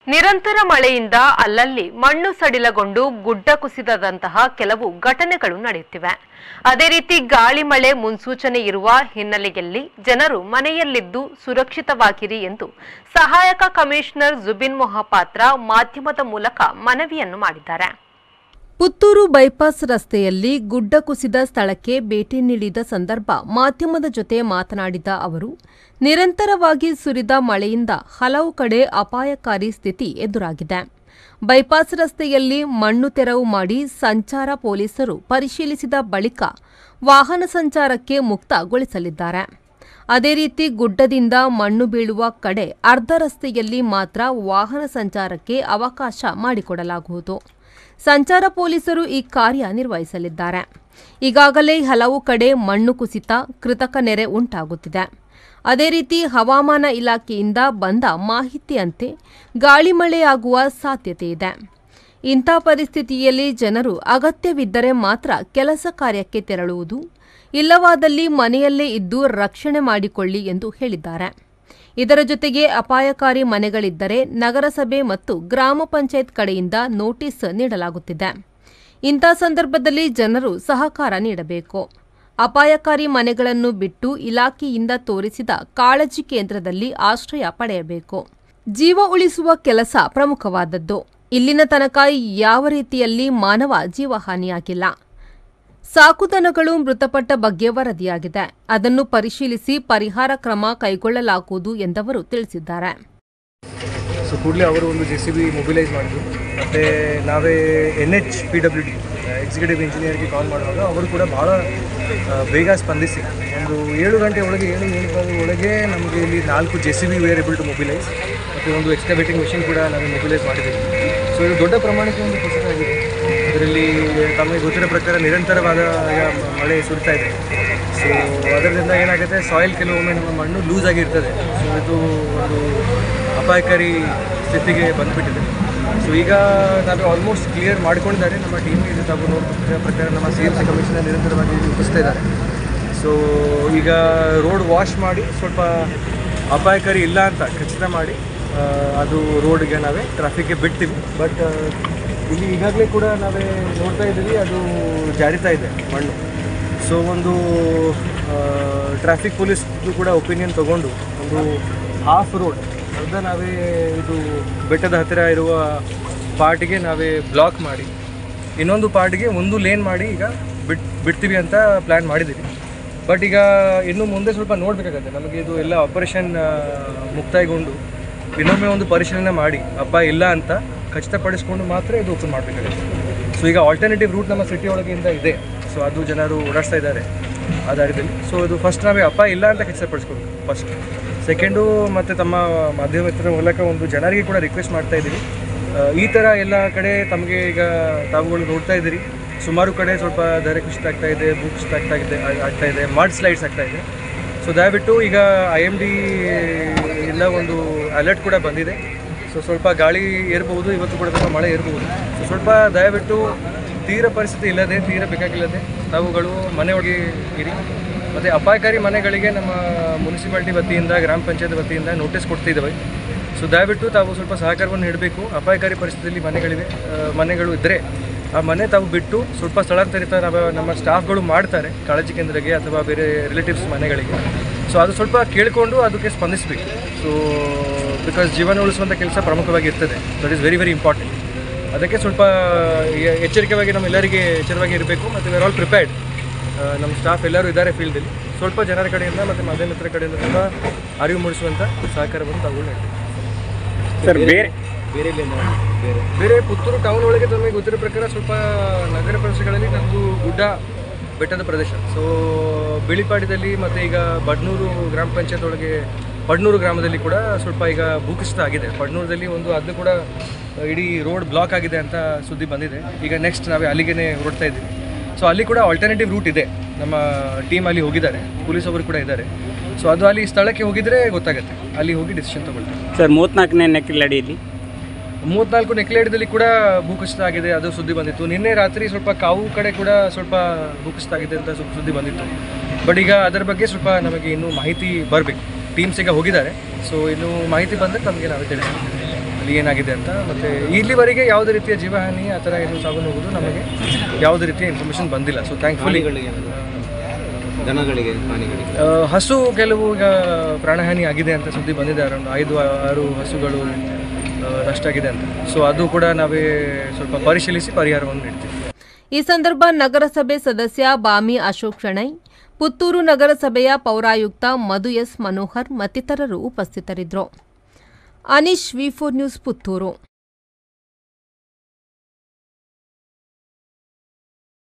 ನಿರಂತರ ಮಳೆಯಿಂದ ಅಲ್ಲಲ್ಲಿ ಮಣ್ಣು ಸಡಿಲಗೊಂಡು ಗುಡ್ಡ ಕುಸಿದದಂತಹ ಕೆಲವು ಘಟನೆಗಳು ನಡೆಯುತ್ತಿವೆ ಅದೇ ರೀತಿ ಗಾಳಿ ಮಳೆ ಮುನ್ಸೂಚನೆ ಇರುವ ಹಿನ್ನೆಲೆಯಲ್ಲಿ ಜನರು ಮನೆಯಲ್ಲಿದ್ದು ಸುರಕ್ಷಿತವಾಗಿರಿ ಎಂದು ಸಹಾಯಕ ಕಮಿಷನರ್ ಜುಬಿನ್ ಮೊಹಾಪಾತ್ರ ಮಾಧ್ಯಮದ ಮೂಲಕ ಮನವಿಯನ್ನು ಮಾಡಿದ್ದಾರೆ ಪುತ್ತೂರು ಬೈಪಾಸ್ ರಸ್ತೆಯಲ್ಲಿ ಗುಡ್ಡ ಕುಸಿದ ಸ್ಥಳಕ್ಕೆ ಭೇಟಿ ನೀಡಿದ ಸಂದರ್ಭ ಮಾಧ್ಯಮದ ಜೊತೆ ಮಾತನಾಡಿದ ಅವರು ನಿರಂತರವಾಗಿ ಸುರಿದ ಮಳೆಯಿಂದ ಹಲವು ಕಡೆ ಅಪಾಯಕಾರಿ ಸ್ಥಿತಿ ಎದುರಾಗಿದೆ ಬೈಪಾಸ್ ರಸ್ತೆಯಲ್ಲಿ ಮಣ್ಣು ತೆರವು ಮಾಡಿ ಸಂಚಾರ ಪೊಲೀಸರು ಪರಿಶೀಲಿಸಿದ ಬಳಿಕ ವಾಹನ ಸಂಚಾರಕ್ಕೆ ಮುಕ್ತಗೊಳಿಸಲಿದ್ದಾರೆ ಅದೇ ರೀತಿ ಗುಡ್ಡದಿಂದ ಮಣ್ಣು ಬೀಳುವ ಕಡೆ ಅರ್ಧ ರಸ್ತೆಯಲ್ಲಿ ಮಾತ್ರ ವಾಹನ ಸಂಚಾರಕ್ಕೆ ಅವಕಾಶ ಮಾಡಿಕೊಡಲಾಗುವುದು ಸಂಚಾರ ಪೊಲೀಸರು ಈ ಕಾರ್ಯ ನಿರ್ವಹಿಸಲಿದ್ದಾರೆ ಈಗಾಗಲೇ ಹಲವು ಕಡೆ ಮಣ್ಣು ಕುಸಿತ ಕೃತಕ ನೆರೆ ಉಂಟಾಗುತ್ತಿದೆ ಅದೇ ರೀತಿ ಹವಾಮಾನ ಇಲಾಖೆಯಿಂದ ಬಂದ ಮಾಹಿತಿಯಂತೆ ಗಾಳಿ ಮಳೆಯಾಗುವ ಸಾಧ್ಯತೆ ಇದೆ ಇಂಥ ಪರಿಸ್ಥಿತಿಯಲ್ಲಿ ಜನರು ಅಗತ್ಯವಿದ್ದರೆ ಮಾತ್ರ ಕೆಲಸ ಕಾರ್ಯಕ್ಕೆ ತೆರಳುವುದು ಇಲ್ಲವಾದಲ್ಲಿ ಮನೆಯಲ್ಲೇ ಇದ್ದು ರಕ್ಷಣೆ ಮಾಡಿಕೊಳ್ಳಿ ಎಂದು ಹೇಳಿದ್ದಾರೆ ಇದರ ಜೊತೆಗೆ ಅಪಾಯಕಾರಿ ಮನೆಗಳಿದ್ದರೆ ನಗರಸಭೆ ಮತ್ತು ಗ್ರಾಮ ಪಂಚಾಯತ್ ಕಡೆಯಿಂದ ನೋಟಿಸ್ ನೀಡಲಾಗುತ್ತಿದೆ ಇಂಥ ಸಂದರ್ಭದಲ್ಲಿ ಜನರು ಸಹಕಾರ ನೀಡಬೇಕು ಅಪಾಯಕಾರಿ ಮನೆಗಳನ್ನು ಬಿಟ್ಟು ಇಲಾಖೆಯಿಂದ ತೋರಿಸಿದ ಕಾಳಜಿ ಕೇಂದ್ರದಲ್ಲಿ ಆಶ್ರಯ ಪಡೆಯಬೇಕು ಜೀವ ಉಳಿಸುವ ಕೆಲಸ ಪ್ರಮುಖವಾದದ್ದು ಇಲ್ಲಿನ ತನಕ ಯಾವ ರೀತಿಯಲ್ಲಿ ಮಾನವ ಜೀವಹಾನಿಯಾಗಿಲ್ಲ ಸಾಕುದನಗಳು ಮೃತಪಟ್ಟ ಬಗ್ಗೆ ವರದಿಯಾಗಿದೆ ಅದನ್ನು ಪರಿಶೀಲಿಸಿ ಪರಿಹಾರ ಕ್ರಮ ಕೈಗೊಳ್ಳಲಾಗುವುದು ಎಂದವರು ತಿಳಿಸಿದ್ದಾರೆ ಸೊ ಕೂಡಲೇ ಅವರು ಒಂದು ಜೆ ಸಿ ಬಿ ಮೊಬಿಲೈಸ್ ಮಾಡಿದ್ರು ಮತ್ತು ನಾವೇ N H P W D executive ಇಂಜಿನಿಯರ್ಗೆ ಕಾಲ್ ಮಾಡುವಾಗ ಅವರು ಕೂಡ ಭಾಳ ಆ, ಬೇಗ ಸ್ಪಂದಿಸಿ ಒಂದು ಏಳು ಗಂಟೆ ಒಳಗೆ ಏಳು ಏಳು ಗಂಟೆ ಒಳಗೆ ನಮಗೆ ಇಲ್ಲಿ ನಾಲ್ಕು J C B were able to mobilise ಮತ್ತು ಒಂದು ಎಕ್ಸ್ಕವೇಟಿಂಗ್ ಮಿಷಿನ್ ಕೂಡ ನಾವು ಮೊಬಿಲೈಸ್ ಮಾಡಿದ್ದೀವಿ ಸೊ ಇದು ದೊಡ್ಡ ಪ್ರಮಾಣಕ್ಕೆ ಒಂದು ಕುಸಿತ ಆಗಿದೆ ಇದರಲ್ಲಿ ತಮಗೆ ಗೊತ್ತಿರೋ ಪ್ರಕಾರ ನಿರಂತರವಾದ ಈಗ ಮಳೆ ಸುರಿತಾ ಇದೆ ಸೊ ಅದರಿಂದ ಏನಾಗುತ್ತೆ ಸಾಯಿಲ್ ಕೆಲವೊಮ್ಮೆ ನಮ್ಮ ಮಣ್ಣು ಲೂಸ್ ಆಗಿರ್ತದೆ ಸೊ ಇದು ಒಂದು ಅಪಾಯಕಾರಿ ಸ್ಥಿತಿಗೆ ಬಂದುಬಿಟ್ಟಿದೆ ಸೊ ಈಗ ನಾವು ಆಲ್ಮೋಸ್ಟ್ ಕ್ಲಿಯರ್ ಮಾಡ್ಕೊಂಡಿದ್ದಾರೆ ನಮ್ಮ ಟೀಮ್ ಇದು ತಾವು ನೋಡ್ತಿರೋ ಪ್ರಕಾರ ನಮ್ಮ ಸಿ ಎಮ್ ಸಿ ಕಮಿಷನರ್ ನಿರಂತರವಾಗಿ ರೂಪಿಸ್ತಾ ಇದ್ದಾರೆ ಸೊ ಈಗ ರೋಡ್ ವಾಶ್ ಮಾಡಿ ಸ್ವಲ್ಪ ಅಪಾಯಕಾರಿ ಇಲ್ಲ ಅಂತ ಖಚಿತ ಮಾಡಿ ಆ, ಅದು ರೋಡ್ಗೆ ನಾವೇ ಟ್ರಾಫಿಕ್ಗೆ ಬಿಡ್ತೀವಿ ಬಟ್ ಇಲ್ಲಿ ಈಗಾಗಲೇ ಕೂಡ ನಾವೇ ನೋಡ್ತಾ ಇದ್ದೀವಿ ಅದು ಜಾರಿತಾ ಇದೆ ಮಣ್ಣು ಸೊ ಒಂದು ಟ್ರಾಫಿಕ್ ಪೊಲೀಸ್ ಕೂಡ ಒಪಿನಿಯನ್ ತಗೊಂಡು ಒಂದು ಹಾಫ್ ರೋಡ್ ಅರ್ಧ ನಾವೇ ಇದು ಬೆಟ್ಟದ ಹತ್ತಿರ ಇರುವ ಪಾರ್ಟಿಗೆ ನಾವೇ ಬ್ಲಾಕ್ ಮಾಡಿ ಇನ್ನೊಂದು ಪಾರ್ಟಿಗೆ ಒಂದು ಲೇನ್ ಮಾಡಿ ಈಗ ಬಿಟ್ ಬಿಡ್ತೀವಿ ಅಂತ ಪ್ಲ್ಯಾನ್ ಮಾಡಿದ್ದೀವಿ ಬಟ್ ಈಗ ಇನ್ನು ಮುಂದೆ ಸ್ವಲ್ಪ ನೋಡಬೇಕಾಗತ್ತೆ ನಮಗೆ ಇದು ಎಲ್ಲ ಆಪರೇಷನ್ ಮುಕ್ತಾಯಗೊಂಡು ಇನ್ನೊಮ್ಮೆ ಒಂದು ಪರಿಶೀಲನೆ ಮಾಡಿ ಹಬ್ಬ ಇಲ್ಲ ಅಂತ ಖಚಿತಪಡಿಸ್ಕೊಂಡು ಮಾತ್ರ ಇದು ಓಪನ್ ಮಾಡಬೇಕಾಗುತ್ತೆ ಸೊ ಈಗ ಆಲ್ಟರ್ನೇಟಿವ್ ರೂಟ್ ನಮ್ಮ ಸಿಟಿ ಒಳಗಿಂದ ಇದೆ ಸೊ ಅದು ಜನರು ಓಡಾಡ್ತಾ ಇದ್ದಾರೆ ಆ ದಾರಿಯಲ್ಲಿ ಸೊ ಇದು ಫಸ್ಟ್ ನಾವೇ ಅಪ್ಪ ಇಲ್ಲ ಅಂತ ಖಚಿತಪಡಿಸ್ಕೊಬೇಕು ಫಸ್ಟ್ ಸೆಕೆಂಡು ಮತ್ತು ತಮ್ಮ ಮಾಧ್ಯಮದ ಮೂಲಕ ಒಂದು ಜನರಿಗೆ ಕೂಡ ರಿಕ್ವೆಸ್ಟ್ ಮಾಡ್ತಾ ಇದ್ದೀವಿ ಆ, ಈ ಥರ ಎಲ್ಲ ಕಡೆ ತಮಗೆ ಈಗ ತಾವುಗಳು ನೋಡ್ತಾ ಇದ್ದೀರಿ ಸುಮಾರು ಕಡೆ ಸ್ವಲ್ಪ ಧರೆ ಕುಸಿತ ಆಗ್ತಾ ಇದೆ ಭೂ ಕುಸಿತ ಆಗ್ತಾ ಇದೆ ಆಗ್ತಾ ಇದೆ ಮಡ್ ಸ್ಲೈಡ್ಸ್ ಆಗ್ತಾ ಇದೆ ಸೊ ದಯವಿಟ್ಟು ಈಗ ಐ ಎಮ್ ಡಿ ಇಂದ ಒಂದು ಅಲರ್ಟ್ ಕೂಡ ಬಂದಿದೆ ಸೊ ಸ್ವಲ್ಪ ಗಾಳಿ ಇರಬಹುದು ಇವತ್ತು ಕೂಡ ಸ್ವಲ್ಪ ಮಳೆ ಇರಬಹುದು ಸೊ ಸ್ವಲ್ಪ ದಯವಿಟ್ಟು ತೀರ ಪರಿಸ್ಥಿತಿ ಇಲ್ಲದೆ ತೀರ ಬೇಕಾಗಿಲ್ಲದೆ ತಾವುಗಳು ಮನೆ ಒಳಗೆ ಇರಿ ಮತ್ತು ಅಪಾಯಕಾರಿ ಮನೆಗಳಿಗೆ ನಮ್ಮ ಮುನ್ಸಿಪಾಲ್ಟಿ ವತಿಯಿಂದ ಗ್ರಾಮ ಪಂಚಾಯತ್ ವತಿಯಿಂದ ನೋಟಿಸ್ ಕೊಡ್ತಿದ್ದೇವೆ ಸೊ ದಯವಿಟ್ಟು ತಾವು ಸ್ವಲ್ಪ ಸಹಕಾರವನ್ನು ನೀಡಬೇಕು ಅಪಾಯಕಾರಿ ಪರಿಸ್ಥಿತಿಯಲ್ಲಿ ಮನೆಗಳಿವೆ ಆ, ಮನೆಗಳು ಇದ್ದರೆ ಆ ಮನೆ ತಾವು ಬಿಟ್ಟು ಸ್ವಲ್ಪ ಸ್ಥಳಾಂತರಿತ ನಾವು ನಮ್ಮ ಸ್ಟಾಫ್ಗಳು ಮಾಡ್ತಾರೆ ಕಾಳಜಿ ಕೇಂದ್ರಕ್ಕೆ ಅಥವಾ ಬೇರೆ ರಿಲೇಟಿವ್ಸ್ ಮನೆಗಳಿಗೆ ಸೊ ಅದು ಸ್ವಲ್ಪ ಕೇಳಿಕೊಂಡು ಅದಕ್ಕೆ ಸ್ಪಂದಿಸಬೇಕು ಸೊ ಬಿಕಾಸ್ ಜೀವನ ಉಳಿಸುವಂಥ ಕೆಲಸ ಪ್ರಮುಖವಾಗಿ ಇರ್ತದೆ that is very very important ಅದಕ್ಕೆ ಸ್ವಲ್ಪ ಎ- ಎಚ್ಚರಿಕೆಯಾಗಿ ನಮ್ಮೆಲ್ಲರಿಗೆ ಎಚ್ಚರವಾಗಿ ಇರಬೇಕು ಮತ್ತು ವಿ ಆರ್ ಆಲ್ ಪ್ರಿಪೇರ್ಡ್ ನಮ್ಮ ಸ್ಟಾಫ್ ಎಲ್ಲರೂ ಇದ್ದಾರೆ ಫೀಲ್ಡಲ್ಲಿ ಸ್ವಲ್ಪ ಜನರ ಕಡೆಯಿಂದ ಮತ್ತು ಮಾಧ್ಯಮದ ಕಡೆಯಿಂದ ಸ್ವಲ್ಪ ಅರಿವು ಮೂಡಿಸುವಂಥ ಸಹಕಾರವನ್ನು ತಾವುಗಳು ನೀಡ್ತೀವಿ ಸರ್ ಬೇರೆ ಬೇರೆ ಬೇರೆ ಬೇರೆ ಪುತ್ತೂರು ಟೌನ್ ಒಳಗೆ ತಮಗೆ ಗೊತ್ತಿರೋ ಪ್ರಕಾರ ಸ್ವಲ್ಪ ನಗರ ಪ್ರದೇಶಗಳಲ್ಲಿ ನಮ್ಮದು ಗುಡ್ಡ ಬೆಟ್ಟದ ಪ್ರದೇಶ ಸೊ ಬಿಳಿಪಾಡ್ಯದಲ್ಲಿ ಮತ್ತು ಈಗ ಬಡ್ನೂರು ಗ್ರಾಮ ಪಂಚಾಯತ್ ಒಳಗೆ ಪಡ್ನೂರು ಗ್ರಾಮದಲ್ಲಿ ಕೂಡ ಸ್ವಲ್ಪ ಈಗ ಭೂಕುಸಿತ ಆಗಿದೆ ಪಡ್ನೂರದಲ್ಲಿ ಒಂದು ಅದು ಕೂಡ ಇಡೀ ರೋಡ್ ಬ್ಲಾಕ್ ಆಗಿದೆ ಅಂತ ಸುದ್ದಿ ಬಂದಿದೆ ಈಗ ನೆಕ್ಸ್ಟ್ ನಾವೇ ಅಲ್ಲಿಗೆ ಹೊರಡ್ತಾ ಇದ್ದೀವಿ ಸೊ ಅಲ್ಲಿ ಕೂಡ ಆಲ್ಟರ್ನೇಟಿವ್ ರೂಟ್ ಇದೆ ನಮ್ಮ ಟೀಮ್ ಅಲ್ಲಿ ಹೋಗಿದ್ದಾರೆ ಪೊಲೀಸ್ ಅವರು ಕೂಡ ಇದ್ದಾರೆ ಸೊ ಅದು ಅಲ್ಲಿ ಸ್ಥಳಕ್ಕೆ ಹೋಗಿದ್ರೆ ಗೊತ್ತಾಗುತ್ತೆ ಅಲ್ಲಿ ಹೋಗಿ ಡಿಸಿಷನ್ ತಗೊಳ್ತಾರೆ ಸರ್ ಮೂವತ್ನಾಲ್ಕನೇ ನೆಕ್ಕಿಲಡಿಯಲ್ಲಿ ಮೂವತ್ನಾಲ್ಕು ನೆಕ್ಲೇಡ್ದಲ್ಲಿ ಕೂಡ ಭೂಕುಸಿತ ಆಗಿದೆ ಅದು ಸುದ್ದಿ ಬಂದಿತ್ತು ನಿನ್ನೆ ರಾತ್ರಿ ಸ್ವಲ್ಪ ಕಾವು ಕಡೆ ಕೂಡ ಸ್ವಲ್ಪ ಭೂಕುಸಿತ ಆಗಿದೆ ಅಂತ ಸ್ವಲ್ಪ ಸುದ್ದಿ ಬಂದಿತ್ತು ಬಟ್ ಈಗ ಅದರ ಬಗ್ಗೆ ಸ್ವಲ್ಪ ನಮಗೆ ಇನ್ನೂ ಮಾಹಿತಿ ಬರಬೇಕು ಟೀಮ್ಸ್ ಈಗ ಹೋಗಿದ್ದಾರೆ ಸೊ ಇನ್ನು ಮಾಹಿತಿ ಬಂದರೆ ನಮಗೆ ನಾವೇ ತಿಳಿಸ್ತೀವಿ ಅಲ್ಲಿ ಏನಾಗಿದೆ ಅಂತ ಮತ್ತು ಇಲ್ಲಿವರೆಗೆ ಯಾವುದೇ ರೀತಿಯ ಜೀವಹಾನಿ ಆ ಥರ ಏನು ಸಾವು ನೋವುದು ನಮಗೆ ಯಾವುದೇ ರೀತಿಯ ಇನ್ಫಾರ್ಮೇಷನ್ ಬಂದಿಲ್ಲ ಸೊ ಥ್ಯಾಂಕ್ಫುಲಿ ದನಗಳಿಗೆ ಪ್ರಾಣಿಗಳಿಗೆ ಆ, ಹಸು ಕೆಲವು ಈಗ ಪ್ರಾಣಹಾನಿ ಆಗಿದೆ ಅಂತ ಸುದ್ದಿ ಬಂದಿದೆ ಅರೌಂಡ್ ಐದು ಆರು ಹಸುಗಳು ಆ, ನಷ್ಟ ಆಗಿದೆ ಅಂತ ಸೊ ಅದು ಕೂಡ ನಾವೇ ಸ್ವಲ್ಪ ಪರಿಶೀಲಿಸಿ ಪರಿಹಾರವನ್ನು ನೀಡ್ತೀವಿ ಈ ಸಂದರ್ಭ ನಗರಸಭೆ ಸದಸ್ಯ ಬಾಮಿ ಅಶೋಕ್ ಶೆಣೈ ಪುತ್ತೂರು ನಗರಸಭೆಯ ಪೌರಾಯುಕ್ತ ಮಧು ಎಸ್ ಮನೋಹರ್ ಮತ್ತಿತರರು ಉಪಸ್ಥಿತರಿದ್ದರು Anish V four news Puttur